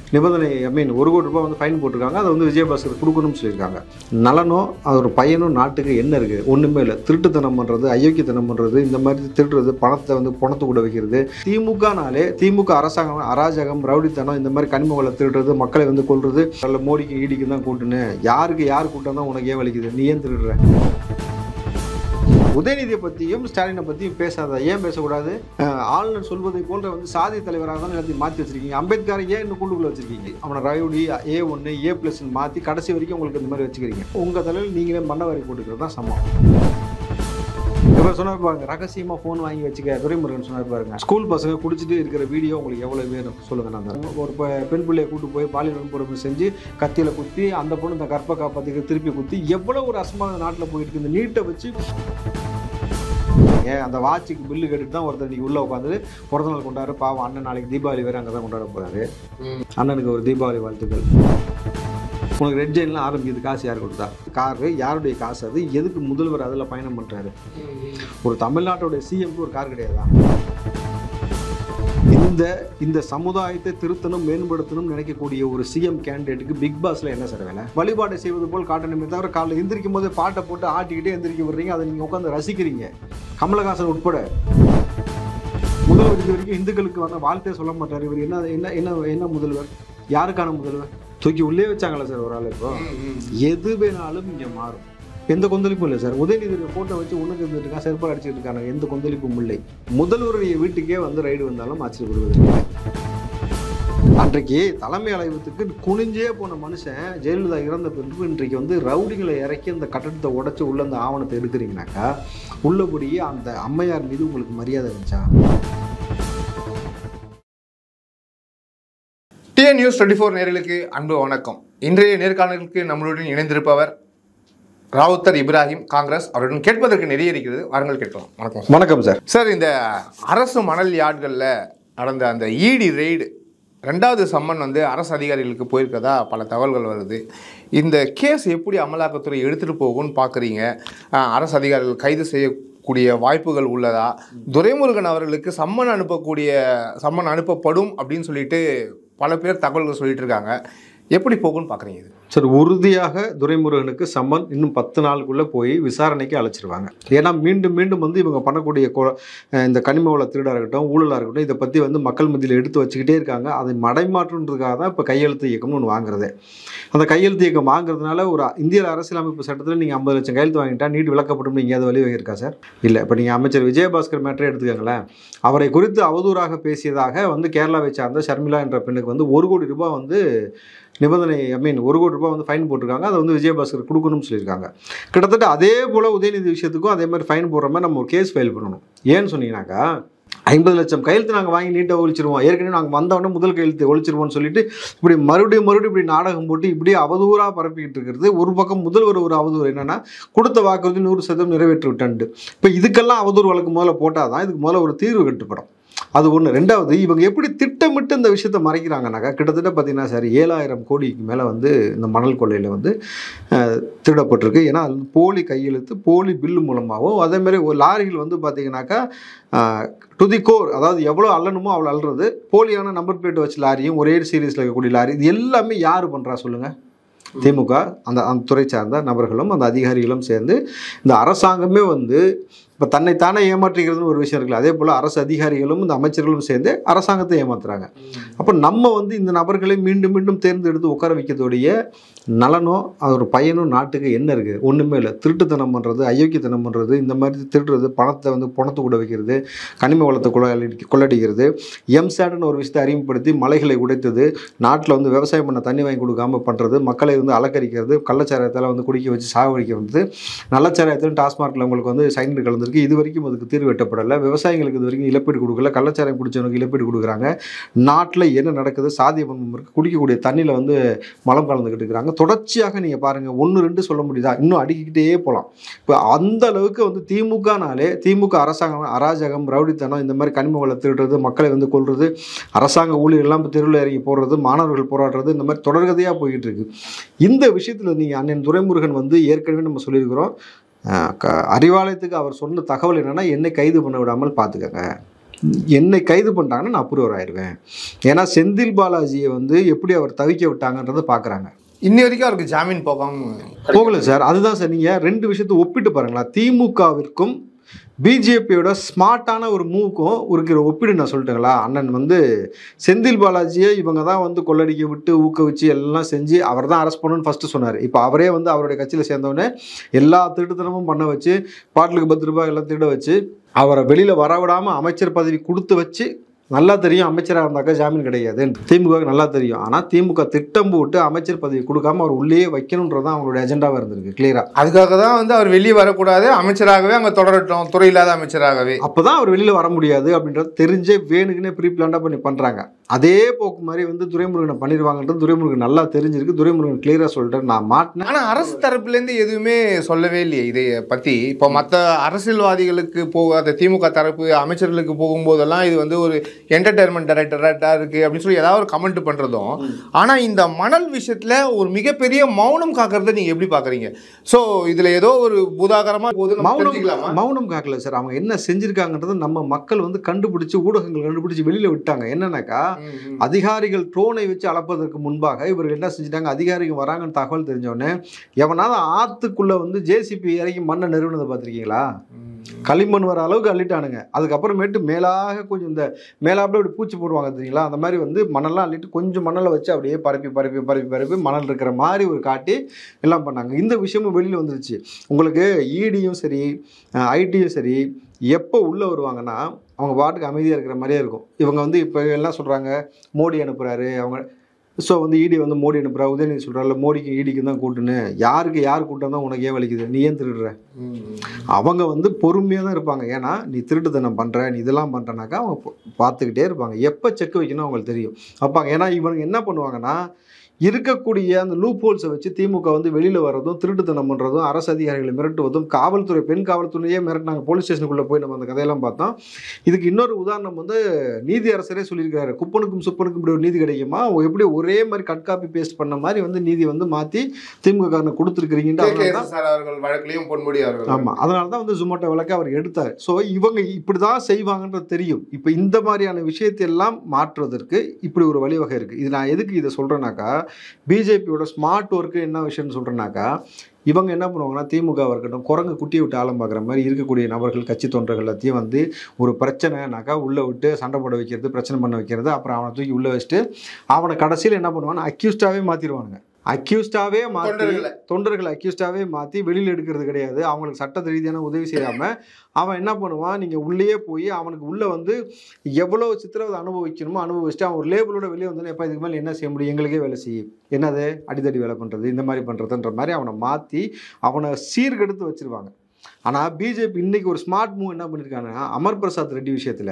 நிபந்தனை ஐ மீன் ஒரு கோடி ரூபாய் வந்து ஃபைன் போட்டிருக்காங்க அதை வந்து விஜயபாஸ்கர் கொடுக்கணும்னு சொல்லியிருக்காங்க நலனும் அது ஒரு பையனும் நாட்டுக்கு என்ன இருக்குது ஒன்றுமே இல்லை திருட்டுத்தனம் பண்ணுறது அயோக்கியத்தனம் பண்ணுறது இந்த மாதிரி திருடுறது பணத்தை வந்து பணத்தை கூட வைக்கிறது திமுகனாலே திமுக அரசாங்கம் அராஜகம் ரவுடித்தனம் இந்த மாதிரி கனிம வள திருடுறது மக்களை வந்து கொள்றது நல்ல மோடிக்கு ஈடிக்கு தான் கூட்டுன்னு யாருக்கு யார் கூட்டம் தான் உனக்கு ஏன் வலிக்குது நீ ஏன் திருடுற உதயநிதியை பற்றியும் ஸ்டாலினை பற்றியும் பேசாத ஏன் பேசக்கூடாது அஹ் ஆளுநர் சொல்வதை போன்ற வந்து சாதி தலைவராக தான் எல்லாத்தையும் மாற்றி வச்சிருக்கீங்க அம்பேத்கரை ஏன் இன்னும் கூண்டுக்குள்ள வச்சிருக்கீங்க அவனை ரவுடி ஏ ஒன்று ஏ ப்ளஸ் மாற்றி கடைசி வரைக்கும் உங்களுக்கு இந்த மாதிரி வச்சுக்கிறீங்க உங்கள் தலையில் நீங்களே மண்ணவாரி போட்டுக்கிறது தான் சமம் இப்போ சொன்னார் பாருங்க ரகசியமாக ஃபோன் வாங்கி வச்சுக்க துரைமுருகன் சொன்னார் பாருங்க ஸ்கூல் பசங்க குடிச்சிட்டு இருக்கிற வீடியோ உங்களுக்கு எவ்வளோ வேணும் சொல்லுங்க நான் தரேன். ஒரு பெ- பெண் பிள்ளையை கூட்டு போய் பாலியல் வன்கொடுமை செஞ்சு கத்தியில் குத்தி அந்த பொண்ணு இந்த கற்பை காப்பாற்றிக்க திருப்பி குத்தி எவ்வளோ ஒரு அசமான நாட்டில் போயிட்டு இருக்கு இந்த நீட்டை வச்சு ஏன் அந்த வாட்சுக்கு பில்லு கேட்டுட்டு தான் ஒருத்தர் இன்னைக்கு உள்ள உட்காந்து பிறந்த நாள் கொண்டாரு பாவம் அண்ணன் நாளைக்கு தீபாவளி வேற அங்கே தான் கொண்டாட போறாரு அண்ணனுக்கு ஒரு தீபாவளி வாழ்த்துக்கள் உனக்கு ரெட் ஜெயின்லாம் ஆரம்பிக்கிறது காசு யார் கொடுத்தா காரு யாருடைய காசு அது எதுக்கு முதல்வர் அதில் பயணம் பண்ணுறாரு ஒரு தமிழ்நாட்டுடைய சிஎம்க்கு ஒரு கார் கிடையாதா இந்த இந்த சமுதாயத்தை திருத்தணும் மேம்படுத்தணும் நினைக்கக்கூடிய ஒரு சிஎம் கேண்டிடேட்டுக்கு பிக் பாஸ்ல என்ன சார் வேலை வழிபாட்டை செய்வது போல் காட்டணுமே தவிர காலைல எந்திரிக்கும் போது பாட்டை போட்டு ஆட்டிக்கிட்டே எந்திரிக்க விடுறீங்க அதை நீங்கள் உட்காந்து ரசிக்கிறீங்க கமலஹாசன் உட்பட முதல்வர் இது வரைக்கும் இந்துக்களுக்கு வந்த வாழ்த்தே சொல்ல மாட்டார் இவர் என்ன என்ன என்ன என்ன முதல்வர் யாருக்கான முதல்வர் தூக்கி உள்ளே வச்சாங்களா சார் ஒரு ஆள் இப்போ எது வேணாலும் இங்கே மாறும் எந்த கொந்தளிப்பும் இல்லை சார் உதயநிதியோட ஃபோட்டோ வச்சு ஒன்றுக்கு இருந்துட்டு இருக்கா செருப்பால் அடிச்சுட்டு இருக்காங்க எந்த கொந்தளிப்பும் இல்லை முதல்வருடைய வீட்டுக்கே வந்து ரைடு வந்தாலும் ஆச்சரியப்படுவதில்லை அன்றைக்கு தலைமை அலைவத்துக்கு குனிஞ்சே போன மனுஷன் ஜெயலலிதா இறந்த பிறகு இன்றைக்கு வந்து ரவுடிகளை இறக்கி அந்த கட்டடத்தை உடைச்சு உள்ள அந்த ஆவணத்தை எடுக்கிறீங்கனாக்கா உள்ளபடியே அந்த அம்மையார் மீது உங்களுக்கு மரியாதை இருந்துச்சா டிஎன் நியூஸ் டுவெண்ட்டி ஃபோர் நேர்களுக்கு அன்பு வணக்கம் இன்றைய நேர்காணலுக்கு நம்மளுடன் இணைந்திருப்பவர் ராவுத்தர் இப்ராஹிம் காங்கிரஸ் அவருடன் கேட்பதற்கு நிறைய இருக்கிறது வாருங்கள் கேட்கலாம் வணக்கம் சார். வணக்கம் சார் சார் இந்த அரசு மணல் யார்ட்களில் நடந்த அந்த ஈடி ரெய்டு ரெண்டாவது சம்மன் வந்து அரசு அதிகாரிகளுக்கு போயிருக்கதா பல தகவல்கள் வருது இந்த கேஸ் எப்படி அமலாக்கத்துறை எடுத்துகிட்டு போகும்னு பார்க்குறீங்க அரசு அதிகாரிகள் கைது செய்யக்கூடிய வாய்ப்புகள் உள்ளதா துரைமுருகன் அவர்களுக்கு சம்மன் அனுப்பக்கூடிய சம்மன் அனுப்பப்படும் அப்படின்னு சொல்லிட்டு பல பேர் தகவல்கள் சொல்லிட்டு இருக்காங்க எப்படி போகும்னு பார்க்குறீங்க இது சார் உறுதியாக துரைமுருகனுக்கு சம்மன் இன்னும் பத்து நாளுக்குள்ளே போய் விசாரணைக்கு அழைச்சிருவாங்க ஏன்னா மீண்டும் மீண்டும் வந்து இவங்க பண்ணக்கூடிய கொ- அஹ் இந்த கனிம வள திருடாக இருக்கட்டும் ஊழலாக இருக்கட்டும் இதை பற்றி வந்து மக்கள் மத்தியில் எடுத்து வச்சுக்கிட்டே இருக்காங்க அதை மடைமாற்றுன்றதுக்காக தான் இப்போ கையெழுத்து இயக்கம்னு ஒன்று வாங்குறதே அந்த கையெழுத்து இயக்கம் வாங்குறதுனால ஒரு இந்திய அரசியலமைப்பு சட்டத்தில் நீங்கள் ஐம்பது லட்சம் கையெழுத்து வாங்கிட்டா நீட் விளக்கப்படும் எங்கேயாவது வழி இருக்கா சார் இல்லை இப்போ நீங்கள் அமைச்சர் விஜயபாஸ்கர் மேட்டரே எடுத்துக்கோங்களேன் அவரை குறித்து அவதூறாக பேசியதாக வந்து கேரளாவை சார்ந்த ஷர்மிளா என்ற பெண்ணுக்கு வந்து ஒரு கோடி ரூபாய் வந்து நிபந்தனை ஐ மீன் ஒரு கோடி ரூபாய் வந்து ஃபைன் போட்டிருக்காங்க அதை வந்து விஜயபாஸ்கர் கொடுக்கணும்னு சொல்லியிருக்காங்க கிட்டத்தட்ட அதே போல் உதயநிதி விஷயத்துக்கும் அதே மாதிரி ஃபைன் போடுற மாதிரி நம்ம ஒரு கேஸ் ஃபைல் பண்ணணும் ஏன்னு சொன்னீங்கன்னாக்கா ஐம்பது லட்சம் கையெழுத்து நாங்கள் வாங்கி நீட்டாக ஒழிச்சிருவோம் ஏற்கனவே நாங்கள் வந்தவொடனே முதல் கையெழுத்து ஒழிச்சிருவோம்னு சொல்லிட்டு இப்படி மறுபடியும் மறுபடியும் இப்படி நாடகம் போட்டு இப்படியே அவதூறாக பரப்பிக்கிட்டு இருக்கிறது ஒரு பக்கம் முதல்வர் ஒரு அவதூறு என்னன்னா கொடுத்த வாக்குறுதி நூறு சதவீதம் நிறைவேற்றி விட்டன்ட்டு இப்போ இதுக்கெல்லாம் அவதூறு வழக்கு முதல்ல போட்டால் தான் இதுக்கு முதல்ல ஒரு தீர்வு கட்டுப்படும் அது ஒன்று ரெண்டாவது இவங்க எப்படி திட்டமிட்டு இந்த விஷயத்தை மறைக்கிறாங்கனாக்கா கிட்டத்தட்ட பார்த்தீங்கன்னா சார் ஏழாயிரம் கோடிக்கு மேலே வந்து இந்த மணல் கொள்ளையில் வந்து அஹ், திருடப்பட்டிருக்கு ஏன்னா அது வந்து போலி கையெழுத்து போலி பில்லு மூலமாகவும் அதேமாதிரி ஒரு லாரிகள் வந்து பார்த்தீங்கன்னாக்கா டு தி கோர் அதாவது எவ்வளோ அள்ளணுமோ அவ்வளோ அள்ளுறது போலியான நம்பர் பிளேட் வச்சு லாரியும் ஒரே சீரீஸில் இருக்கக்கூடிய லாரி இது எல்லாமே யார் பண்ணுறா சொல்லுங்கள் திமுக அந்த அந்த துறை சார்ந்த நபர்களும் அந்த அதிகாரிகளும் சேர்ந்து இந்த அரசாங்கமே வந்து இப்போ தன்னைத்தானே ஏமாற்றுகிறதுன்னு ஒரு விஷயம் இருக்குல்ல அதே போல் அரசு அதிகாரிகளும் இந்த அமைச்சர்களும் சேர்ந்து அரசாங்கத்தை ஏமாத்துறாங்க அப்போ நம்ம வந்து இந்த நபர்களை மீண்டும் மீண்டும் தேர்ந்தெடுத்து உட்கார வைக்கிறதுடைய நலனோ அது ஒரு பையனும் நாட்டுக்கு என்ன இருக்குது ஒன்றுமே இல்லை திருட்டுத்தனம் பண்ணுறது அயோக்கியத்தனம் பண்ணுறது இந்த மாதிரி திருடுறது பணத்தை வந்து பணத்தை கூட வைக்கிறது கனிம வளத்தை கொள்ளடி கொள்ளடிக்கிறது எம்சாட்னு ஒரு விஷயத்தை அறிமுகப்படுத்தி மலைகளை உடைத்தது நாட்டில் வந்து விவசாயம் பண்ண தண்ணி வாங்கி கொடுக்காம பண்ணுறது மக்களை வந்து அலக்கரிக்கிறது கள்ளச்சாராயத்தால் வந்து குடிக்க வச்சு சாவடிக்க வந்து நல்லச்சாராயத்திலும் டாஸ்மார்க்கில் உங்களுக்கு வந்து சைன் கலந்துருக்கு இது வரைக்கும் அதுக்கு தீர்வு எட்டப்படலை விவசாயிகளுக்கு இது வரைக்கும் இழப்பீடு கொடுக்கல கள்ளச்சாராயம் குடிச்சவனுக்கு இழப்பீடு கொடுக்குறாங்க நாட்டில் என்ன நடக்குது சாதிய பண்பு இருக்குது குடிக்கக்கூடிய தண்ணியில் வந்து மலம் கலந்துக்கிட்டு இருக்கிறாங்க தொடர்ச்சியாக நீங்கள் பாருங்கள் ஒன்று ரெண்டு சொல்ல முடியுதா இன்னும் அடிக்கிட்டே போகலாம் இப்போ அந்த அளவுக்கு வந்து திமுகனாலே திமுக அரசாங்கம் அராஜகம் ரவுடித்தனம் இந்த மாதிரி கனிம வள திருடுறது மக்களை வந்து கொள்வது அரசாங்க ஊழியர்கள்லாம் இப்போ தெருவில் இறங்கி போடுறது மாணவர்கள் போராடுறது இந்த மாதிரி தொடர்கதையாக போய்கிட்டு இருக்கு இந்த விஷயத்தில் நீங்கள் அண்ணன் துரைமுருகன் வந்து ஏற்கனவே நம்ம சொல்லியிருக்கிறோம் அஹ் க- அறிவாலயத்துக்கு அவர் சொன்ன தகவல் என்னன்னா என்னை கைது பண்ண விடாமல் பார்த்துக்கங்க என்னை கைது பண்ணிட்டாங்கன்னா நான் அப்ரூவர் ஆயிடுவேன் ஏன்னா செந்தில் பாலாஜியை வந்து எப்படி அவர் தவிக்க விட்டாங்கன்றதை பார்க்குறாங்க இன்னி வரைக்கும் அவருக்கு ஜாமீன் போகாம போகல சார் அதுதான் சார் நீங்கள் ரெண்டு விஷயத்தை ஒப்பிட்டு பாருங்களேன் திமுகவிற்கும் பிஜேபியோட ஸ்மார்ட்டான ஒரு மூவுக்கும் இருக்கிற ஒப்பீடு நான் சொல்லிட்டேங்களா அண்ணன் வந்து செந்தில் பாலாஜியை இவங்க தான் வந்து கொள்ளடிக்க விட்டு ஊக்குவிச்சு எல்லாம் செஞ்சு அவர் தான் அரெஸ்ட் பண்ணணும்னு ஃபஸ்ட்டு சொன்னார் இப்போ அவரே வந்து அவருடைய கட்சியில் சேர்ந்தவொடனே எல்லா திருட்டுத்தனமும் பண்ண வச்சு பாட்டிலுக்கு பத்து ரூபாய் எல்லாம் திருட வச்சு அவரை வெளியில் வரவிடாமல் அமைச்சர் பதவி கொடுத்து வச்சு நல்லா தெரியும் அமைச்சராக இருந்தாக்கா ஜாமீன் கிடையாது திமுக நல்லா தெரியும் ஆனால் திமுக திட்டம் போட்டு அமைச்சர் பதவி கொடுக்காம அவர் உள்ளே வைக்கணுன்றதான் அவங்களுடைய அஜெண்டாவாக இருந்திருக்கு கிளியரா அதுக்காக தான் வந்து அவர் வெளியே வரக்கூடாது அமைச்சராகவே அங்கே தொடரட்டும் துறை இல்லாத அமைச்சராகவே அப்பதான் அவர் வெளியில் வர முடியாது அப்படின்றது தெரிஞ்சே வேணுக்குன்னே ப்ரீ பிளான்டாக பண்ணி பண்ணுறாங்க அதே போக்கு மாதிரி வந்து துரைமுருகனை பண்ணிடுவாங்கன்றது துரைமுருகன் நல்லா தெரிஞ்சிருக்கு துரைமுருகன் கிளியராக சொல்லிட்டு நான் மாட்டினேன் ஆனா அரசு தரப்புலேருந்து எதுவுமே சொல்லவே இல்லையே இதை பத்தி இப்போ மற்ற அரசியல்வாதிகளுக்கு போகாத திமுக தரப்பு அமைச்சர்களுக்கு போகும்போதெல்லாம் இது வந்து ஒரு என்டர்டைன்மெண்ட் டைரக்டரேட்டா இருக்கு அப்படின்னு சொல்லி ஏதாவது ஒரு கமெண்ட் பண்றதும் ஆனா இந்த மணல் விஷயத்துல ஒரு மிகப்பெரிய மௌனம் காக்கிறத நீங்க எப்படி பாக்குறீங்க சோ இதுல ஏதோ ஒரு பூதாகரமா போகுது நம்ம தெரிஞ்சுக்கலாமா? மௌனம் மௌனம் காக்கல சார் அவங்க என்ன செஞ்சிருக்காங்கன்றது நம்ம மக்கள் வந்து கண்டுபிடிச்சு ஊடகங்கள் கண்டுபிடிச்சு வெளியில விட்டாங்க என்னன்னாக்கா ம், ம். அதிகாரிகள் ட்ரோனை வச்சு அளப்பதற்கு முன்பாக இவர்கள் என்ன செஞ்சிட்டாங்க அதிகாரிகள் வராங்கன்னு தகவல் தெரிஞ்சவொடனே எவனாவது ஆத்துக்குள்ள வந்து ஜேசிபி இறக்கி மண்ணை நிறுவனதை பார்த்துருக்கீங்களா ம். களிமண் வர அளவுக்கு அள்ளிட்டானுங்க அதுக்கப்புறமேட்டு மேலாக கொஞ்சம் இந்த மேலாப்புல இப்படி பூச்சி போடுவாங்க தெரியுங்களா அந்த மாதிரி வந்து மணல்லாம் அள்ளிட்டு கொஞ்சம் மணலை வச்சு அப்படியே பரப்பி பரப்பி பரப்பி பரப்பி மணல் இருக்கிற மாதிரி ஒரு காட்டி எல்லாம் பண்ணாங்க இந்த விஷயமும் வெளியில் வந்துருச்சு உங்களுக்கு இடியும் சரி ஐடியும் சரி எப்போ உள்ளே வருவாங்கன்னா அவங்க பாட்டுக்கு அமைதியாக இருக்கிற மாதிரியே இருக்கும் இவங்க வந்து இப்போ எல்லாம் சொல்கிறாங்க மோடி அனுப்புகிறாரு அவங்க ஸோ வந்து இடி வந்து மோடி அனுப்புறா உதயநிதி சொல்கிறாள் மோடிக்கு ஈடிக்கு தான் கூட்டுன்னு யாருக்கு யார் கூட்டம் தான் உனக்கு ஏன் வலிக்குது நீ ஏன் திருடுற ம், ம். அவங்க வந்து பொறுமையாக தான் இருப்பாங்க ஏன்னா நீ திருட்டுத்தனம் பண்ணுற நீ இதெல்லாம் பண்ணுறனாக்கா அவங்க பா- பார்த்துக்கிட்டே இருப்பாங்க எப்போ செக் வைக்கணும் அவங்களுக்கு தெரியும் வைப்பாங்க ஏன்னா இவங்க என்ன பண்ணுவாங்கன்னா இருக்கக்கூடிய அந்த லூப் ஹோல்ஸை வச்சு திமுக வந்து வெளியில் வர்றதும் திருட்டுத்தனம் பண்ணுறதும் அரசு அதிகாரிகளை மிரட்டுவதும் காவல்துறை பெண் காவல்துறையே மிரட்டினாங்க போலீஸ் ஸ்டேஷனுக்குள்ளே போய் நம்ம அந்த கதையெல்லாம் பார்த்தோம் இதுக்கு இன்னொரு உதாரணம் வந்து நீதி அரசரே சொல்லியிருக்காரு குப்பனுக்கும் சுப்பனுக்கும் இப்படி ஒரு நீதி கிடைக்குமா அவங்க எப்படி ஒரே மாதிரி கட் காப்பி பேஸ்ட் பண்ண மாதிரி வந்து நீதி வந்து மாற்றி திமுக காரனை கொடுத்துருக்கிறீங்கன்னு கே. அதனால கே. தான் சார் அவர்கள் வழக்கிலையும் பொன்முடி அவர்கள் ஆமாம் அதனால தான் வந்து ஜொமேட்டோ வழக்கை அவர் எடுத்தார் ஸோ இவங்க இப்படி தான் செய்வாங்கன்றது தெரியும் இப்போ இந்த மாதிரியான விஷயத்தை எல்லாம் மாற்றுவதற்கு இப்படி ஒரு வழிவகை இருக்குது இது நான் எதுக்கு இதை சொல்கிறேன்னாக்கா பிஜேபியோட ஸ்மார்ட் ஒர்க்கு என்ன விஷயம்னு சொல்கிறேன்னாக்கா இவங்க என்ன பண்ணுவாங்கன்னா திமுகவாக இருக்கட்டும் குரங்கு குட்டி விட்டு ஆழம் பார்க்குற மாதிரி இருக்கக்கூடிய நபர்கள் கட்சி தொண்டர்கள் எல்லாத்தையும் வந்து ஒரு பிரச்சனைனாக்கா உள்ளே விட்டு சண்டை போட வைக்கிறது பிரச்சனை பண்ண வைக்கிறது அப்புறம் அவனை தூக்கி உள்ளே வச்சுட்டு அவனை கடைசியில் என்ன பண்ணுவான்னா அக்யூஸ்டாகவே மாற்றிடுவானுங்க அக்யூஸ்டாவே மாற்றி தொண்டர்களை. தொண்டர்களை அக்யூஸ்டாவே மாற்றி வெளியில் எடுக்கிறது கிடையாது அவங்களுக்கு சட்ட ரீதியான உதவி செய்யாமல் அவன் என்ன பண்ணுவான் நீங்கள் உள்ளேயே போய் அவனுக்கு உள்ளே வந்து எவ்வளோ சித்திரவதை அனுபவிக்கணுமோ அனுபவிச்சுட்டு அவன் ஒரு லேபிளோட வெளியே வந்தோன்னே எப்போ இதுக்கு மேலே என்ன செய்ய முடியும் எங்களுக்கே வேலை செய்யும் என்னது அடித்தடி வேலை பண்ணுறது இந்த மாதிரி பண்ணுறதுன்ற மாதிரி அவனை மாற்றி அவனை சீர்கெடுத்து வச்சிருவாங்க ஆனால் பிஜேபி இன்னைக்கு ஒரு ஸ்மார்ட் மூவ் என்ன பண்ணியிருக்காங்கன்னா அமர் பிரசாத் ரெட்டி விஷயத்தில்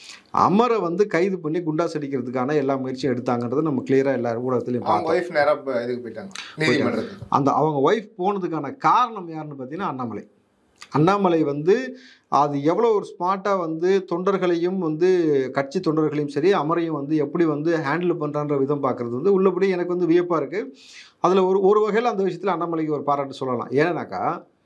அமரை வந்து கைது பண்ணி குண்டாஸ் அடிக்கிறதுக்கான எல்லா முயற்சியும் எடுத்தாங்கன்றதை நம்ம கிளியராக எல்லா ஊடகத்துலையும் அவங்க பார்த்தோம் ஒய்ஃப் நேரா இப்ப இதுக்கு போயிட்டாங்க நீதிமன்றத்துக்கு அந்த அவங்க ஒய்ஃப் போனதுக்கான காரணம் யாருன்னு பார்த்தீங்கன்னா அண்ணாமலை அண்ணாமலை வந்து அது எவ்வளோ ஒரு ஸ்மார்ட்டாக வந்து தொண்டர்களையும் வந்து கட்சி தொண்டர்களையும் சரி அமரையும் வந்து எப்படி வந்து ஹேண்டில் பண்ணுறான்ற விதம் பார்க்குறது வந்து உள்ளபடி எனக்கு வந்து வியப்பாக இருக்குது அதில் ஒரு ஒரு வகையில் அந்த விஷயத்தில் அண்ணாமலைக்கு ஒரு பாராட்டு சொல்லலாம் ஏன்னாக்கா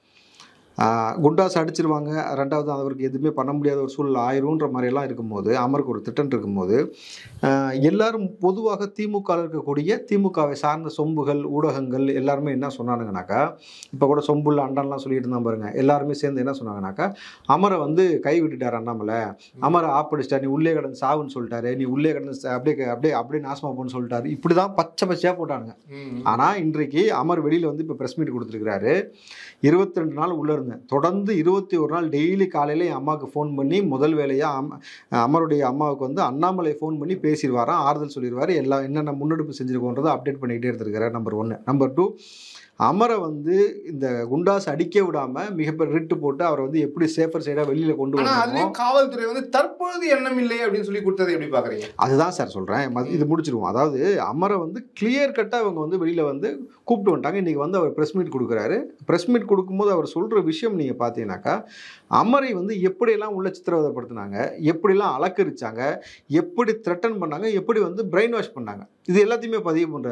ஆஹ், குண்டாஸ் அடிச்சிருவாங்க ரெண்டாவது அவருக்கு எதுவுமே பண்ண முடியாத ஒரு சூழ்நிலை ஆயிரும்ன்ற மாதிரியெல்லாம் இருக்கும்போது அமருக்கு ஒரு திட்டம் இருக்கும்போது ஆஹ், எல்லாரும் பொதுவாக திமுக இருக்கக்கூடிய திமுகவை சார்ந்த சொம்புகள் ஊடகங்கள் எல்லாருமே என்ன சொன்னானுங்கனாக்கா இப்போ கூட சொம்புள்ள அண்டான்லாம் சொல்லிட்டு இருந்தான் பாருங்க எல்லாருமே சேர்ந்து என்ன சொன்னாங்கனாக்கா அமரை வந்து கை விட்டுட்டார் அண்ணாமலை அமரை ஆப்படிச்சிட்டார் நீ உள்ளே கடந்து சாவுன்னு சொல்லிட்டாரு நீ உள்ளே கடந்து சா- அப்படியே அப்படியே அப்படியே நாசமா போன்னு சொல்லிட்டாரு இப்படி தான் பச்சை பச்சையாக போட்டானுங்க ம். ஆனால் இன்றைக்கு அமர் வெளியில் வந்து இப்போ ப்ரெஸ் மீட் கொடுத்துருக்காரு இருபத்தி ரெண்டு நாள் உள்ளே இருந்தேன் தொடர்ந்து இருபத்தி ஒரு நாள் டெய்லி காலையில் என் அம்மாவுக்கு ஃபோன் பண்ணி முதல் வேலையாக அம் அமருடைய அம்மாவுக்கு வந்து அண்ணாமலை ஃபோன் பண்ணி பேசிடுவாராம் ஆறுதல் சொல்லிடுவார் எல்லாம் என்னென்ன முன்னெடுப்பு செஞ்சுருக்கோன்றதை அப்டேட் பண்ணிக்கிட்டே இருந்திருக்காரு நம்பர் ஒன்று நம்பர் டூ அமரை வந்து இந்த குண்டாஸ் அடிக்க விடாம மிகப்பெரிய ரிட்டு போட்டு அவரை வந்து எப்படி சேஃபர் சைடாக வெளியில் கொண்டு ஆனா வரணுமோ அதுலயும் காவல்துறை வந்து தற்பொழுது எண்ணம் இல்லை அப்படின்னு சொல்லி கொடுத்ததை எப்படி பாக்குறீங்க அதுதான் சார் சொல்கிறேன் இது முடிச்சிருவோம் அதாவது அமரை வந்து கிளியர் கட்டாக அவங்க வந்து வெளியில் வந்து கூப்பிட்டு வந்துட்டாங்க இன்றைக்கி வந்து அவர் ப்ரெஸ் மீட் கொடுக்குறாரு ப்ரெஸ் மீட் கொடுக்கும்போது அவர் சொல்கிற விஷயம் நீங்கள் பார்த்தீங்கன்னாக்கா அமரை வந்து எப்படியெல்லாம் உள்ள சித்திரவதைப்படுத்தினாங்க எப்படிலாம் அலக்கரிச்சாங்க எப்படி த்ரெட்டன் பண்ணாங்க எப்படி வந்து பிரெயின் வாஷ் பண்ணாங்க இது எல்லாத்தையுமே பதிவு பண்ணுறாரு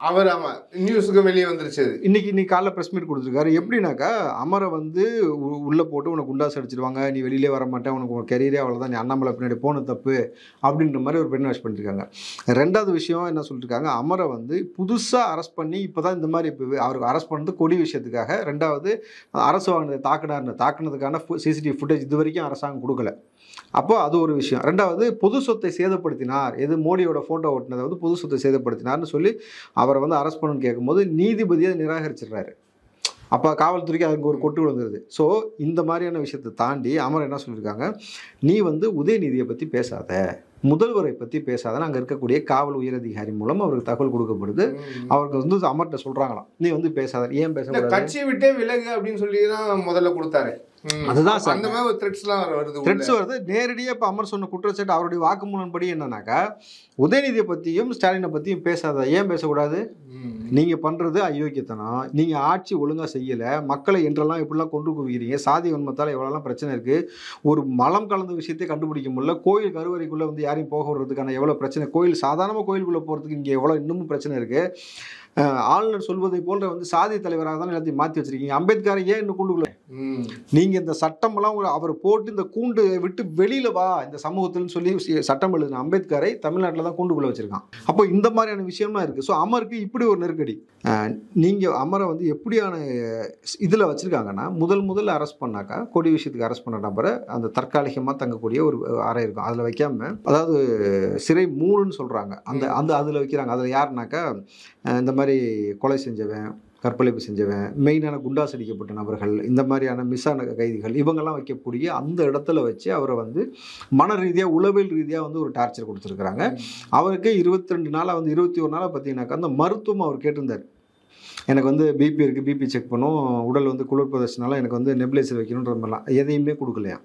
அவர் ஆமா நியூஸுக்கு வெளியே வந்துருச்சு அது. இன்னைக்கு இன்னைக்கு காலைல ப்ரெஸ் மீட் கொடுத்துருக்காரு எப்படின்னாக்கா அமரை வந்து உ- உள்ள போட்டு உனக்கு குண்டாஸ் அடிச்சிருவாங்க நீ வெளியிலே வர மாட்டேன் உனக்கு உன் கெரியரே அவ்வளோதான் நீ அண்ணாமலை பின்னாடி போன தப்பு அப்படின்ற மாதிரி ஒரு பெண் வாஷ் பண்ணியிருக்காங்க ரெண்டாவது விஷயம் என்ன சொல்லியிருக்காங்க அமரை வந்து புதுசாக அரெஸ்ட் பண்ணி இப்போ தான் இந்த மாதிரி இப்போ அவருக்கு அரெஸ்ட் பண்ணது கொடி விஷயத்துக்காக ரெண்டாவது அரசு வாங்கினதை தாக்குனாருன்னு தாக்குனதுக்கான சிசிடிவி ஃபுட்டேஜ் இது வரைக்கும் அரசாங்கம் கொடுக்கல அப்போ அது ஒரு விஷயம் ரெண்டாவது பொது சொத்தை சேதப்படுத்தினார் எது மோடியோட ஃபோட்டோ ஓட்டினதை வந்து பொது சொத்தை சேதப்படுத்தினார்னு சொல்லி அவரை வந்து அரெஸ்ட் பண்ணணும்னு கேட்கும்போது நீதிபதி அதை நிராகரிச்சிடுறாரு அப்போ காவல்துறைக்கு அதுக்கு ஒரு கொட்டு விழுந்துருது ஸோ இந்த மாதிரியான விஷயத்தை தாண்டி அமர் என்ன சொல்லியிருக்காங்க நீ வந்து உதயநிதியை பற்றி பேசாத முதல்வரை பற்றி பேசாதன்னு அங்கே இருக்கக்கூடிய காவல் உயரதிகாரி மூலம் அவருக்கு தகவல் கொடுக்கப்படுது அவருக்கு வந்து அமர்கிட்ட சொல்கிறாங்களாம் நீ வந்து பேசாத ஏன் இந்த பேசக்கூடாது கட்சியை விட்டே விலகு அப்படின்னு சொல்லி தான் முதல்ல கொடுத்தாரு ம். அதுதான் சார். அந்த மாதிரி ஒரு த்ரெட்ஸ்லாம் வருது உள்ள. த்ரெட்ஸ் வருது நேரடியாக இப்போ அமர் சொன்ன குற்றச்சாட்டு அவருடைய வாக்குமூலம் படி என்னன்னாக்கா உதயநிதியை பற்றியும் ஸ்டாலினை பற்றியும் பேசாத ஏன் பேசக்கூடாது ம். நீங்கள் பண்ணுறது அயோக்கியத்தனம் நீங்கள் ஆட்சி ஒழுங்காக செய்யலை மக்களை என்றெல்லாம் இப்படிலாம் கொண்டு குவிக்கிறீங்க சாதி வன்மத்தால் எவ்வளோலாம் பிரச்சனை இருக்குது ஒரு மலம் கலந்த விஷயத்தை கண்டுபிடிக்க முடியல கோயில் கருவறைக்குள்ளே வந்து யாரையும் போக விடுறதுக்கான எவ்வளோ பிரச்சனை கோயில் சாதாரணமாக கோயிலுக்குள்ளே போகிறதுக்கு இங்கே எவ்வளோ இன்னமும் பிரச்சனை இருக்குது ஆளுநர் சொல்வதை போன்ற வந்து சாதி தலைவராக தான் எல்லாத்தையும் மாற்றி வச்சிருக்கீங்க அம்பேத்கரை ஏன் இன்னும் கூண்டுக்குள்ள ம். நீங்கள் இந்த சட்டமெல்லாம் ஒரு அவர் போட்டு இந்த கூண்டு விட்டு வெளியில் வா இந்த சமூகத்தில்னு சொல்லி சி- சட்டம் எழுதின அம்பேத்கரை தமிழ்நாட்டில் தான் கூண்டுக்குள்ளே வச்சிருக்கான் அப்போ இந்த மாதிரியான விஷயம்லாம் இருக்குது ஸோ அமருக்கு இப்படி ஒரு நெருக்கடி நீங்கள் அமரை வந்து எப்படியான இதில் வச்சுருக்காங்கன்னா முதல் முதல்ல அரெஸ்ட் பண்ணாக்கா கொடி விஷயத்துக்கு அரெஸ்ட் பண்ண நபரை அந்த தற்காலிகமாக தங்கக்கூடிய ஒரு அறை இருக்கும் அதில் வைக்காம அதாவது சிறை மூணுன்னு சொல்கிறாங்க அந்த அந்த அதில் வைக்கிறாங்க அதில் யாருனாக்கா அஹ் இந்த மாதிரி கொலை செஞ்சவன் கற்பழிப்பு செஞ்சவன் மெயினான குண்டாஸ் அடிக்கப்பட்ட நபர்கள் இந்த மாதிரியான மிஸ்ஸான கைதிகள் இவங்கெல்லாம் வைக்கக்கூடிய அந்த இடத்துல வச்சு அவரை வந்து மன ரீதியாக உளவியல் ரீதியாக வந்து ஒரு டார்ச்சர் கொடுத்துருக்குறாங்க அவருக்கு இருபத்தி ரெண்டு நாளாக வந்து இருபத்தி ஒரு நாளாக பார்த்தீங்கன்னாக்கா அந்த மருத்துவம் அவர் கேட்டிருந்தார் எனக்கு வந்து பிபி இருக்குது பிபி செக் பண்ணும் உடல் வந்து குளிர் பிரதர்ஷனால எனக்கு வந்து நெப்லைசர் வைக்கணுன்ற மாதிரிலாம் எதையுமே கொடுக்கலையா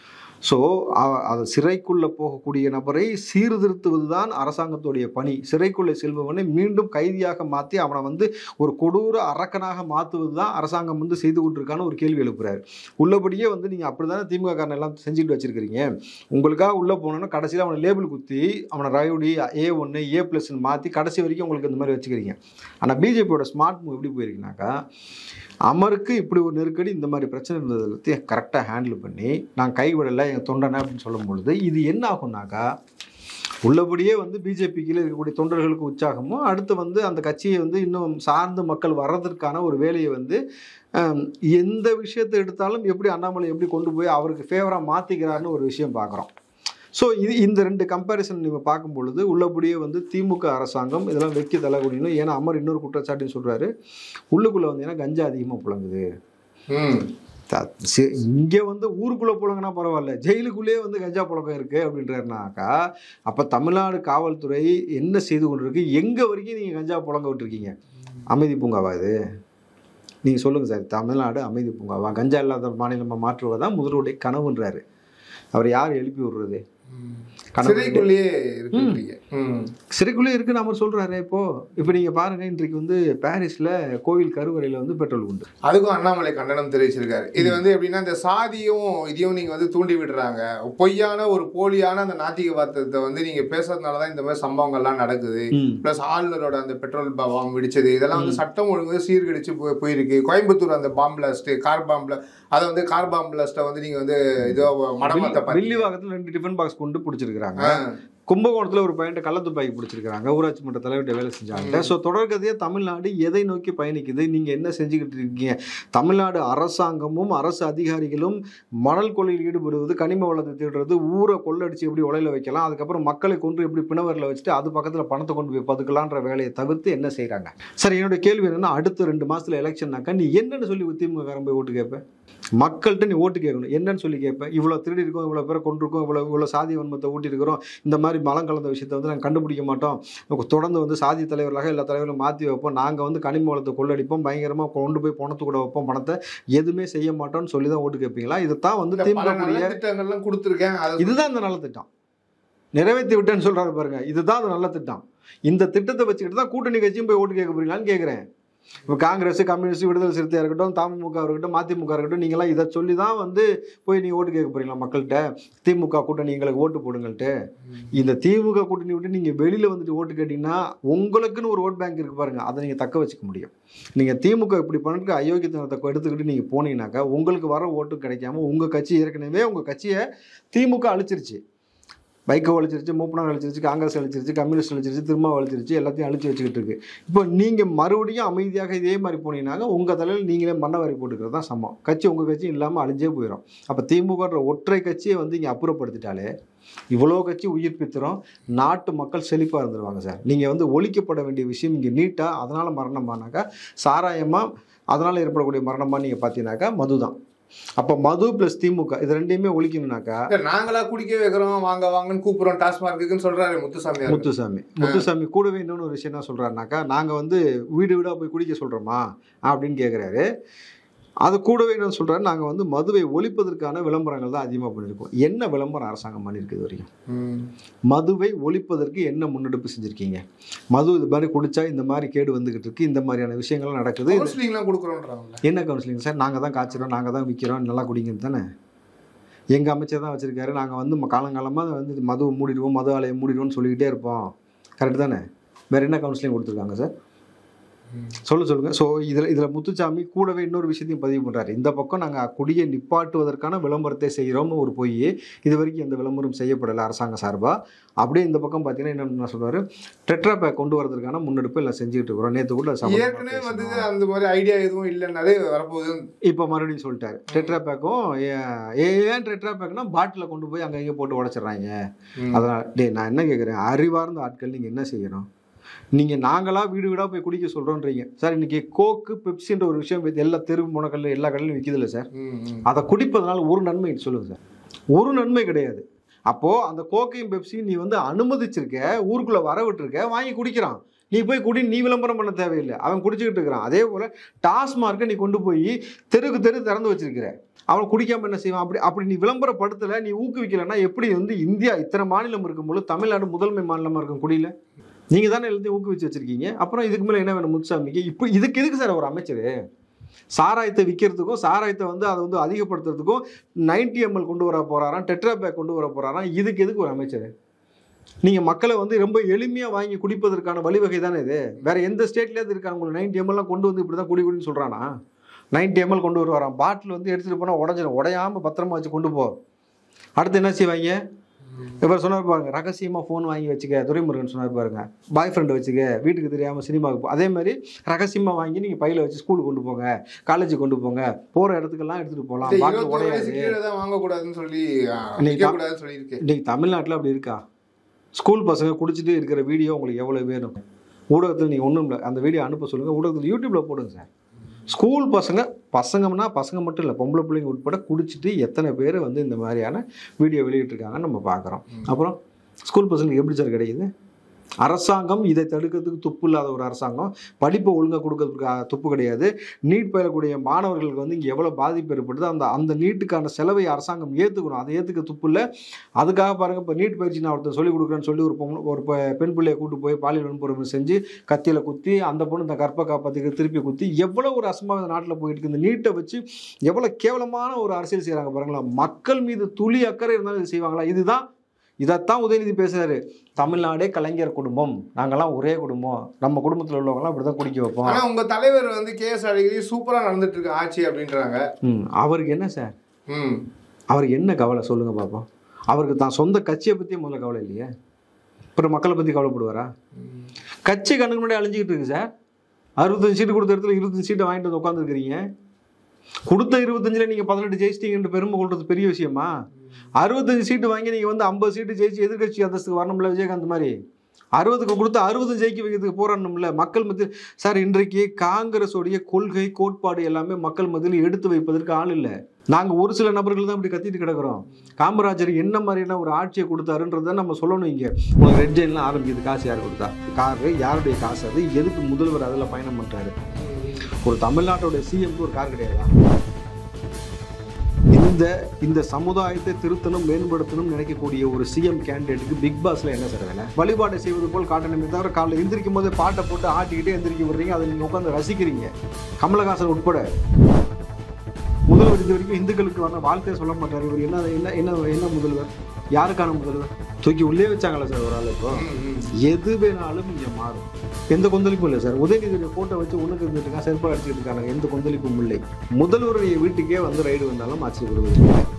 ஸோ அது சிறைக்குள்ளே போகக்கூடிய நபரை சீர்திருத்துவது தான் அரசாங்கத்துடைய பணி சிறைக்குள்ளே செல்பவனை மீண்டும் கைதியாக மாற்றி அவனை வந்து ஒரு கொடூர அரக்கனாக மாற்றுவது தான் அரசாங்கம் வந்து செய்து கொண்டிருக்கான்னு ஒரு கேள்வி எழுப்புறாரு உள்ளபடியே வந்து நீங்கள் அப்படி தானே திமுக காரன் எல்லாம் செஞ்சுட்டு வச்சிருக்கிறீங்க உங்களுக்காக உள்ளே போனோன்னா கடைசியில் அவனை லேபிள் குத்தி அவனை ரவுடி ஏ ஒன்று ஏ ப்ளஸ்ன்னு மாற்றி கடைசி வரைக்கும் உங்களுக்கு இந்த மாதிரி வச்சுக்கிறீங்க ஆனால் பிஜேபியோட ஸ்மார்ட் மூவ் எப்படி போயிருக்குனாக்கா அமருக்கு இப்படி ஒரு நெருக்கடி இந்த மாதிரி பிரச்சனை இருந்தது எல்லாத்தையும் கரெக்டாக ஹேண்டில் பண்ணி நான் கைவிடலை எங்கள் தொண்டனை அப்படின்னு சொல்லும் பொழுது இது என்ன ஆகும்னாக்கா உள்ளபடியே வந்து பிஜேபி கீழே இருக்கக்கூடிய தொண்டர்களுக்கு உற்சாகமும் அடுத்து வந்து அந்த கட்சியை வந்து இன்னும் சார்ந்து மக்கள் வர்றதற்கான ஒரு வேலையை வந்து ஹம், எந்த விஷயத்தை எடுத்தாலும் எப்படி அண்ணாமலை எப்படி கொண்டு போய் அவருக்கு ஃபேவராக மாற்றிக்கிறாருன்னு ஒரு விஷயம் பார்க்குறோம் ஸோ இது இந்த ரெண்டு கம்பேரிசன் நீங்கள் பார்க்கும் பொழுது உள்ளபடியே வந்து திமுக அரசாங்கம் இதெல்லாம் வெக்கி தலைகுனியணும் ஏன்னா அமர் இன்னொரு குற்றச்சாட்டுன்னு சொல்கிறாரு உள்ளுக்குள்ளே வந்தீங்கன்னா கஞ்சா அதிகமாக புழங்குது ம். இங்கே வந்து ஊருக்குள்ளே புழங்கினா பரவாயில்ல ஜெயிலுக்குள்ளேயே வந்து கஞ்சா புழக்கம் இருக்குது அப்படின்றாருனாக்கா அப்போ தமிழ்நாடு காவல்துறை என்ன செய்து கொண்டிருக்கு எங்கே வரைக்கும் நீங்கள் கஞ்சா புழங்க விட்டுருக்கீங்க அமைதி பூங்காவா இது நீங்கள் சொல்லுங்கள் சார் தமிழ்நாடு அமைதி பூங்காவா கஞ்சா இல்லாத மாநிலமாக மாற்றுவதா முதல்வருடைய கனவுன்றாரு அவர் யார் எழுப்பி விடுறது கனவு சிறைக்குள்ளேயே இருக்குன்றீங்க ம். சிறைக்குள்ளே இருக்கு நம்ம சொல்றாரு இப்போ இப்போ நீங்க பாருங்க இன்றைக்கு வந்து பாரிஸ்ல கோவில் கருவறையில வந்து பெட்ரோல் உண்டு அதுக்கும் அண்ணாமலை கண்டனம் தெரிவிச்சிருக்காரு இது வந்து எப்படின்னா இந்த சாதியும் இதையும் நீங்க வந்து தூண்டி விடுறாங்க பொய்யான ஒரு போலியான அந்த நாத்திகவாதத்தை வந்து நீங்க பேசுறதுனால தான் இந்த மாதிரி சம்பவங்கள்லாம் நடக்குது ம். ப்ளஸ் ஆளுநரோட அந்த பெட்ரோல் பாம் வெடிச்சது இதெல்லாம் வந்து சட்டம் ஒழுங்கு சீர்கடிச்சு போய் போயிருக்கு கோயம்புத்தூர் அந்த பாம் பிளாஸ்ட் கார் பாம் அதை வந்து கார் பாம் பிளாஸ்ட்டை வந்து நீங்க வந்து இதோ மடமாத்த வில்லிவாக்கத்துல ரெண்டு டிஃபன் பாக்ஸ் கொண்டு பிடிச்சிருக்காங்க கும்பகோணத்துல ஒரு பையன்ட்ட கள்ளத்துப்பாக்கி பிடிச்சிருக்காங்க ஊராட்சி மன்ற தலைவர்கிட்ட வேலை செஞ்சாங்க ஸோ தொடர்கதையே தமிழ்நாடு எதை நோக்கி பயணிக்குது நீங்க என்ன செஞ்சுக்கிட்டு இருக்கீங்க தமிழ்நாடு அரசாங்கமும் அரசு அதிகாரிகளும் மணல் கொள்ளையில் ஈடுபடுவது கனிம வளத்தை திருடுறது ஊரை கொள்ளடிச்சு எப்படி உலையில வைக்கலாம் அதுக்கப்புறம் மக்களை கொண்டு எப்படி பிணவரில் வச்சுட்டு அது பக்கத்துல பணத்தை கொண்டு போய் பதுக்கலான்ற வேலையை தவிர்த்து என்ன செய்றாங்க சரி என்னோட கேள்வி என்னன்னா அடுத்த ரெண்டு மாசத்துல எலெக்ஷன்னாக்கா நீ என்னன்னு சொல்லி திமுக காரன் போய் ஓட்டு கேட்ப மக்கள்கிட்ட நீ ஓட்டு கேட்கணும் என்னன்னு சொல்லி கேட்ப இவ்வளோ திருடி இருக்கோம் இவ்வளோ பேரை கொண்டிருக்கோம் இவ்வளோ இவ்வளோ சாதி வன்மத்தை ஊட்டியிருக்கிறோம் இந்த மாதிரி மலம் கலந்த விஷயத்தை வந்து நாங்கள் கண்டுபிடிக்க மாட்டோம் தொடர்ந்து வந்து சாதி தலைவர்களாக எல்லா தலைவர்களும் மாற்றி வைப்போம் நாங்கள் வந்து கனிம வளத்தை கொள்ளடிப்போம் பயங்கரமாக கொண்டு போய் பணத்து கூட வைப்போம் பணத்தை எதுவுமே செய்ய மாட்டோம்னு சொல்லி தான் ஓட்டு கேட்பீங்களா இதுதான் வந்து இந்த பல திமுக நல்ல கூடிய திட்டங்கள்லாம் கொடுத்துருக்கேன் அது இதுதான் இந்த நல்ல திட்டம் நிறைவேற்றி விட்டேன்னு சொல்றாரு பாருங்க இதுதான் அந்த நல்ல திட்டம் இந்த திட்டத்தை வச்சுக்கிட்டு தான் கூட்டணி கட்சியும் போய் ஓட்டு கேட்க போறீங்களான்னு கேட்குறேன் இப்போ காங்கிரஸ் கம்யூனிஸ்ட் விடுதலை சிறுத்தையாக இருக்கட்டும் தமுக இருக்கட்டும் மதிமுக இருக்கட்டும் நீங்களாம் இதை சொல்லி தான் வந்து போய் நீ ஓட்டு கேட்க போறீங்களா மக்கள்கிட்ட திமுக கூட்டணி எங்களுக்கு ஓட்டு போடுங்கள்ட்டு இந்த திமுக கூட்டணி விட்டு நீங்கள் வெளியில் வந்துட்டு ஓட்டு கேட்டிங்கன்னா உங்களுக்குன்னு ஒரு ஓட் பேங்க் இருக்கு பாருங்க அதை நீங்கள் தக்க வச்சுக்க முடியும் நீங்கள் திமுக இப்படி பண்ணுறதுக்கு அயோக்கியத்தனத்தை எடுத்துக்கிட்டு நீங்கள் போனீங்கன்னாக்கா உங்களுக்கு வர ஓட்டு கிடைக்காம உங்கள் கட்சி ஏற்கனவே உங்கள் கட்சியை திமுக அழிச்சிருச்சு பைக்கை அழிச்சிருச்சு மூப்பனார் அழிச்சிருச்சு காங்கிரஸ் அழிச்சிருச்சு கம்யூனிஸ்ட் அழிச்சிருச்சு திரும்ப அழிச்சிருச்சு எல்லாத்தையும் அழிச்சு வச்சுக்கிட்டு இருக்கு இப்போ நீங்கள் மறுபடியும் அமைதியாக இதே மாதிரி போனீங்கன்னாக்க உங்கள் தலையில் நீங்களே மண்ணை வாரி போட்டுக்கிறது தான் சமம் கட்சி உங்கள் கட்சி இல்லாமல் அழிஞ்சே போயிடும் அப்போ திமுகன்ற ஒற்றை கட்சியை வந்து இங்கே அப்புறப்படுத்திட்டாலே இவ்வளோ கட்சி உயிர்ப்பித்திரும் நாட்டு மக்கள் செழிப்பாக இருந்துருவாங்க சார் நீங்கள் வந்து ஒழிக்கப்பட வேண்டிய விஷயம் இங்கே நீட்டாக அதனால் மரணமானாக்கா சாராயமாக அதனால் ஏற்படக்கூடிய மரணமாக நீங்கள் பார்த்தீங்கன்னாக்கா மது தான் அப்போ மது ப்ளஸ் திமுக இது ரெண்டையுமே ஒழிக்கணும்னாக்கா இல்ல, நாங்களா குடிக்க வைக்கிறோம் வாங்க வாங்கன்னு கூப்பிடுறோம் டாஸ்மார்க்குன்னு சொல்றாரு முத்துசாமி அவர்கள். முத்துசாமி முத்துசாமி கூடவே இன்னொன்று ஒரு விஷயம் என்ன சொல்கிறாருனாக்கா நாங்கள் வந்து வீடு வீடாக போய் குடிக்க சொல்கிறோமா அப்படின்னு கேட்குறாரு அது கூடவே என்ன சொல்கிறாரு நாங்கள் வந்து மதுவை ஒழிப்பதற்கான விளம்பரங்கள் தான் அதிகமாக பண்ணியிருக்கோம் என்ன விளம்பரம் அரசாங்கம் பண்ணியிருக்கு இது வரைக்கும் ம். மதுவை ஒழிப்பதற்கு என்ன முன்னெடுப்பு செஞ்சுருக்கீங்க மது இது மாதிரி குடிச்சா இந்த மாதிரி கேடு வந்துகிட்டு இருக்கு இந்த மாதிரியான விஷயங்கள்லாம் நடக்குது கவுன்சிலிங்லாம் கொடுக்குறோன்றாங்கல்ல என்ன கவுன்சிலிங் சார் நாங்கள் தான் காய்ச்சிரோம் நாங்கள் தான் விற்கிறோம் நல்லா குடிங்கன்னு தானே எங்கள் அமைச்சர் தான் வச்சுருக்காரு நாங்கள் வந்து ம- காலங்காலமாக வந்து மது மூடிடுவோம் மது ஆலையை மூடிடுவோம்னு சொல்லிக்கிட்டே இருப்போம் கரெக்ட் தானே வேறு என்ன கவுன்சிலிங் கொடுத்துருக்காங்க சார் சொல்ல சொல்லுங்கள் ஸோ இதில் இதில் முத்துச்சாமி கூடவே இன்னொரு விஷயத்தையும் பதிவு பண்ணுறாரு இந்த பக்கம் நாங்கள் குடியை நிப்பாட்டுவதற்கான விளம்பரத்தை செய்கிறோம்னு ஒரு பொய் இது வரைக்கும் எந்த விளம்பரம் செய்யப்படலை அரசாங்க சார்பாக அப்படியே இந்த பக்கம் பார்த்தீங்கன்னா என்ன சொல்றாரு டெட்ரா பேக் கொண்டு வரதுக்கான முன்னெடுப்பு எல்லாம் செஞ்சுக்கிட்டு இருக்கிறோம் நேற்று கூட சம்பந்தமா ஏற்கனவே வந்து பேசினோம். அந்த மாதிரி ஐடியா எதுவும் இல்லைன்னாலே வரப்போகுது இப்போ மறுபடியும் சொல்லிட்டாரு டெட்ரா பேக்கும் ஏன் டெட்ரா பேக்னா பாட்டில் கொண்டு போய் அங்கே இங்கே போட்டு உடச்சிடுறாங்க ம். அதனால் டேய் நான் என்ன கேட்குறேன் அறிவார்ந்த ஆட்கள் நீங்கள் என்ன செய்யணும் நீங்கள் நாங்களாக வீடு வீடாக போய் குடிக்க சொல்கிறோன்றீங்க சார் இன்னைக்கு கோக்கு பெப்சின்ற ஒரு விஷயம் வித் எல்லா தெரு முனக்கல்ல எல்லா கடையிலும் விற்கிதில்ல சார் ம், ம். அதை குடிப்பதனால ஒரு நன்மை சொல்லுங்கள் சார் ஒரு நன்மை கிடையாது அப்போது அந்த கோக்கையும் பெப்சியும் நீ வந்து அனுமதிச்சிருக்க ஊருக்குள்ளே வர விட்டுருக்க வாங்கி குடிக்கிறான் நீ போய் குடி நீ விளம்பரம் பண்ண தேவையில்லை அவன் குடிச்சிக்கிட்டு இருக்கிறான் அதே போல் டாஸ்மார்க்கை நீ கொண்டு போய் தெருக்கு தெரு திறந்து வச்சிருக்கிற அவன் குடிக்காம என்ன செய்வான் அப்படி அப்படி நீ விளம்பரப்படுத்தலை நீ ஊக்குவிக்கலைன்னா எப்படி வந்து இந்தியா இத்தனை மாநிலம் இருக்கும்போது தமிழ்நாடு முதன்மை மாநிலமாக இருக்கும் குடியில் நீங்கள் தானே எல்லாத்தையும் ஊக்குவிச்சு வச்சிருக்கீங்க அப்புறம் இதுக்கு மேலே என்ன வேணும் முத்துசாமிக்கு இப்போ இதுக்கு எதுக்கு சார் ஒரு அமைச்சர் சாராயத்தை விற்கிறதுக்கும் சாராயத்தை வந்து அதை வந்து அதிகப்படுத்துறதுக்கும் 90 எம்எல் கொண்டு வர போறாராம் டெட்ரா பேக் கொண்டு வர போறாராம் இதுக்கு எதுக்கு ஒரு அமைச்சர் நீங்கள் மக்களை வந்து ரொம்ப எளிமையாக வாங்கி குடிப்பதற்கான வழிவகை தானே இது வேற எந்த ஸ்டேட்லேயாவது இருக்காங்க உங்களுக்கு நைன்டி எம்எல்லாம் கொண்டு வந்து இப்படி தான் குடி குடின்னு சொல்கிறானா 90 எம்எல் கொண்டு வருவாராம் பாட்டில் வந்து எடுத்துகிட்டு போனால் உடஞ்சிடும் உடையாம பத்திரமா வச்சு கொண்டு போ அடுத்து என்ன செய்வாங்க இவர் சொன்னார் பாருங்க ரகசியமாக ஃபோன் வாங்கி வச்சுக்க துரைமுருகன் சொன்னார் பாருங்க பாய் ஃப்ரெண்டு வச்சுக்க வீட்டுக்கு தெரியாமல் சினிமாவுக்கு போ அதே மாதிரி ரகசியமாக வாங்கி நீங்கள் பையில வச்சு ஸ்கூலுக்கு கொண்டு போங்க காலேஜுக்கு கொண்டு போங்க போகிற இடத்துக்கெல்லாம் எடுத்துகிட்டு போகலாம் இந்த பாட்டில் இருபத்தோரு வயசு உடையாது கீழே தான் வாங்கக்கூடாதுன்னு சொல்லி இன்னைக்கு விற்க கூடாதுன்னு சொல்லியிருக்கு இன்னைக்கு தமிழ்நாட்டில் அப்படி இருக்கா ஸ்கூல் பசங்க குடிச்சிட்டு இருக்கிற வீடியோ உங்களுக்கு எவ்வளோ வேணும் ஊடகத்தில் நீங்கள் ஒன்றும் இல்லை அந்த வீடியோ அனுப்ப சொல்லுங்கள் ஊடகத்தில் யூடியூப்பில் போடுங்க சார் ஸ்கூல் பசங்க பசங்கன்னா பசங்க மட்டும் இல்லை பொம்பளை பிள்ளைங்க உட்பட குடிச்சிட்டு எத்தனை பேர் வந்து இந்த மாதிரியான வீடியோ வெளியிட்டிருக்காங்கன்னு நம்ம பார்க்குறோம் அப்புறம் ஸ்கூல் பசங்களுக்கு எப்படி சார் கிடைக்குது அரசாங்கம் இதை தடுக்கிறதுக்கு துப்பு இல்லாத ஒரு அரசாங்கம் படிப்பை ஒழுங்காக கொடுக்கறதுக்கு அஹ், துப்பு கிடையாது நீட் பயிலக்கூடிய மாணவர்களுக்கு வந்து இங்கே எவ்வளோ பாதிப்பு ஏற்படுது அந்த அந்த நீட்டுக்கான செலவை அரசாங்கம் ஏற்றுக்கணும் அதை ஏற்றுக்க துப்பு இல்லை அதுக்காக பாருங்க இப்போ நீட் பயிற்சி நான் ஒருத்தர் சொல்லிக் கொடுக்குறேன்னு சொல்லி ஒரு பொண்ணு ஒரு பெ- பெண் பிள்ளையை கூட்டு போய் பாலியல் வன்முறை செஞ்சு கத்தியில் குத்தி அந்த பொண்ணு இந்த கற்பை காப்பாற்றிக்க திருப்பி குத்தி எவ்வளோ ஒரு அசம்பாவித நாட்டில் போயிட்டு இருக்கு இந்த நீட்டை வச்சு எவ்வளோ கேவலமான ஒரு அரசியல் செய்கிறாங்க பாருங்களா மக்கள் மீது துளி அக்கறை இருந்தாலும் இது செய்வாங்களா இதுதான் இதைத்தான் உதயநிதி பேசுறாரு தமிழ்நாடே கலைஞர் குடும்பம் நாங்கெல்லாம் ஒரே குடும்பம் நம்ம குடும்பத்தில் உள்ளவங்கலாம் இப்படி தான் குடிக்க வைப்போம் ஆனா உங்க தலைவர் வந்து கே எஸ் அழகிரி சூப்பரா நடந்துட்டு இருக்கு ஆட்சி அப்படின்றாங்க ம் அவருக்கு என்ன சார் ம் அவருக்கு என்ன கவலை சொல்லுங்க பார்ப்போம் அவருக்கு தான் சொந்த கட்சியை பற்றி முதல்ல கவலை இல்லையே அப்புறம் மக்களை பற்றி கவலைப்படுவாரா கட்சி கண்ணுக்கு முன்னாடி அழிஞ்சிக்கிட்டு இருக்கு சார் அறுபத்தஞ்சு சீட்டு கொடுத்த இடத்துல இருபத்தஞ்சு சீட்டை வாங்கிட்டு வந்து உட்காந்துருக்கிறீங்க கொடுத்த இருபத்தஞ்சில் நீங்கள் பதினெட்டு ஜெயிச்சிட்டீங்கன்னு பெருமை கொள்றது பெரிய விஷயமா அறுபத்தஞ்சு சீட்டு வாங்கி நீங்கள் வந்து ஐம்பது சீட்டு ஜெயிச்சு எதிர்க்கட்சி அந்தஸ்துக்கு வரணும்ல விஜயகாந்த் மாதிரி அறுபதுக்கு கொடுத்து அறுபது ஜெயிக்க வைக்கிறதுக்கு போராடணும்ல மக்கள் மத்தியில் சார் இன்றைக்கு காங்கிரஸோடைய கொள்கை கோட்பாடு எல்லாமே மக்கள் மத்தியில் எடுத்து வைப்பதற்கு ஆள் இல்லை நாங்கள் ஒரு சில நபர்கள் தான் இப்படி கத்திட்டு கிடக்குறோம் காமராஜர் என்ன மாதிரியான ஒரு ஆட்சியை கொடுத்தாருன்றதை நம்ம சொல்லணும் இங்கே உங்களுக்கு ரெட் ஜெயின்லாம் ஆரம்பிக்குது காசு யார் கொடுத்தா காரு யாருடைய காசு அது எதுக்கு முதல்வர் அதில் பயணம் பண்ணுறாரு ஒரு தமிழ்நாட்டோட சிஎம்க்கு ஒரு கார் கிடையாதா இந்த இந்த சமுதாயத்தை திருத்தணும் மேம்படுத்தணும் நினைக்கக்கூடிய ஒரு சிஎம் கேண்டிடேட்டுக்கு பிக் பாஸ்ல என்ன சார் வேலை வழிபாடு செய்வது போல் காட்டணுமே தவிர காலைல எந்திரிக்கும் போது பாட்டை போட்டு ஆட்டிக்கிட்டே எந்திரிக்க விடுறீங்க அதை நீங்க உட்காந்து ரசிக்கிறீங்க கமலஹாசன் உட்பட முதல்வர் இது வரைக்கும் இந்துக்களுக்கு வர வாழ்க்கையை சொல்ல மாட்டார் இவர் என்ன என்ன என்ன என்ன முதல்வர் யாருக்கான முதல்வர் தூக்கி உள்ளே வச்சாங்களா சார் ஒரு ஆள் இப்போ எது வேணாலும் இங்கே மாறும் எந்த கொந்தளிப்பும் இல்லை சார் உதயநிதியுடைய போட்டோ வச்சு ஒண்ணுக்கு இருந்துட்டு இருக்கான் செருப்பா அடிச்சுட்டு இருக்காங்க எந்த கொந்தளிப்பும் இல்லை முதல்வருடைய வீட்டுக்கே வந்து ரைடு வந்தாலும் ஆச்சரியப்படுவது இல்லை.